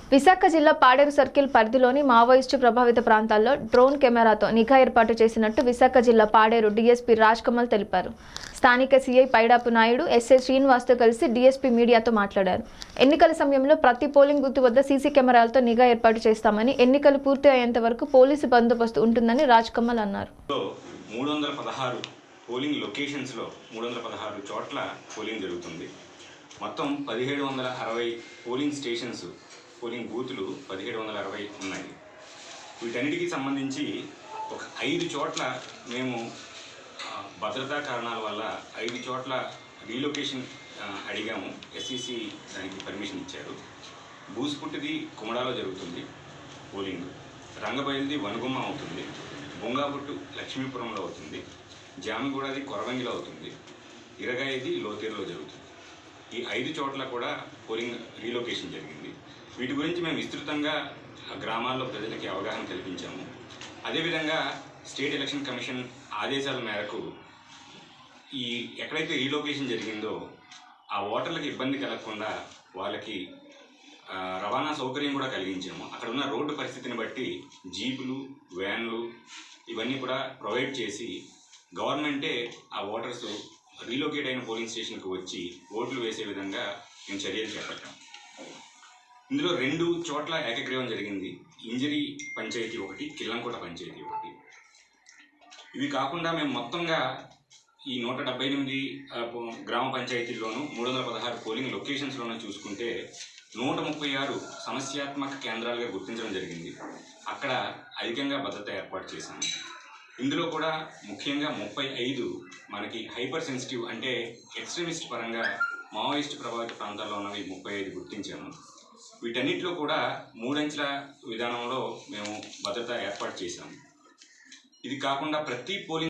విశాఖ జిల్లా పాడేరు సర్కిల్ పరిధిలోని మావోయిస్టు ప్రభావిత ప్రాంతాల్లో డ్రోన్ కెమెరాతో నిఘా ఏర్పాటు చేసినట్టు విశాఖ జిల్లా పాడేరు డీఎస్పీ రాజ్ కమల్ తెలిపారు స్థానిక సీఐ పైడాపు నాయుడు ఎస్ఐ శ్రీనివాస్తో కలిసి డీఎస్పీ మీడియాతో మాట్లాడారు ఎన్నికల సమయంలో ప్రతి పోలింగ్ బూత్ వద్ద సీసీ కెమెరాలతో నిఘా ఏర్పాటు చేస్తామని ఎన్నికలు పూర్తి అయ్యేంత వరకు పోలీసు బందోబస్తు ఉంటుందని రాజ్ కమల్ అన్నారు లో మూడు వందల పదహారు పోలింగ్ లొకేషన్స్లో మూడు వందల పదహారు చోట్ల పోలింగ్ జరుగుతుంది మొత్తం పదిహేడు వందల అరవై పోలింగ్ స్టేషన్స్ పోలింగ్ బూతులు పదిహేడు వందల అరవై ఉన్నాయి వీటన్నిటికీ సంబంధించి ఒక ఐదు చోట్ల మేము ఆ, భద్రతా కారణాల వల్ల ఐదు చోట్ల రీలొకేషన్ ఆ, అడిగాము ఎస్ఈసి దానికి పర్మిషన్ ఇచ్చారు బూసుపుట్టిది కుమడాలో జరుగుతుంది పోలింగ్ రంగబయలుది వనుగుమ్మ అవుతుంది బొంగాపుట్టు లక్ష్మీపురంలో అవుతుంది జామిగూడది కొరవంగిలో అవుతుంది ఇరగాయది లోతేరులో జరుగుతుంది ఈ ఐదు చోట్ల కూడా పోలింగ్ రీలొకేషన్ జరిగింది వీటి గురించి మేము విస్తృతంగా ఆ గ్రామాల్లో ప్రజలకి అవగాహన కల్పించాము అదేవిధంగా స్టేట్ ఎలక్షన్ కమిషన్ ఆదేశాల మేరకు ఈ ఎక్కడైతే రీలొకేషన్ జరిగిందో ఆ ఓటర్లకు ఇబ్బంది కలగకుండా వాళ్ళకి ఆ, రవాణా సౌకర్యం కూడా కలిగించాము అక్కడ ఉన్న రోడ్డు పరిస్థితిని బట్టి జీపులు వ్యాన్లు ఇవన్నీ కూడా ప్రొవైడ్ చేసి గవర్నమెంటే ఆ ఓటర్స్ రీలొకేట్ అయిన పోలింగ్ స్టేషన్కి వచ్చి ఓట్లు వేసే విధంగా మేము చర్యలు చేపట్టాం ఇందులో రెండు చోట్ల ఏకగ్రీవం జరిగింది ఇంజరీ పంచాయతీ ఒకటి కిల్లంకోట పంచాయతీ ఒకటి ఇవి కాకుండా మేము మొత్తంగా ఈ నూట డెబ్బై ఎనిమిది ఆ, పో- గ్రామ పంచాయతీల్లోనూ మూడు వందల పదహారు పోలింగ్ లొకేషన్స్లోనూ చూసుకుంటే నూట ముప్పై ఆరు సమస్యాత్మక కేంద్రాలుగా గుర్తించడం జరిగింది అక్కడ అధికంగా భద్రత ఏర్పాటు చేశాము ఇందులో కూడా ముఖ్యంగా ముప్పై ఐదు మనకి హైపర్ సెన్సిటివ్ అంటే ఎక్స్ట్రీమిస్ట్ పరంగా మావోయిస్ట్ ప్రభావిత ప్రాంతాల్లో ఉన్నవి ముప్పై ఐదు గుర్తించాము వీటన్నిటిలో కూడా మూడంచెల విధానంలో మేము భద్రత ఏర్పాటు చేశాము ఇది కాకుండా ప్రతి పోలింగ్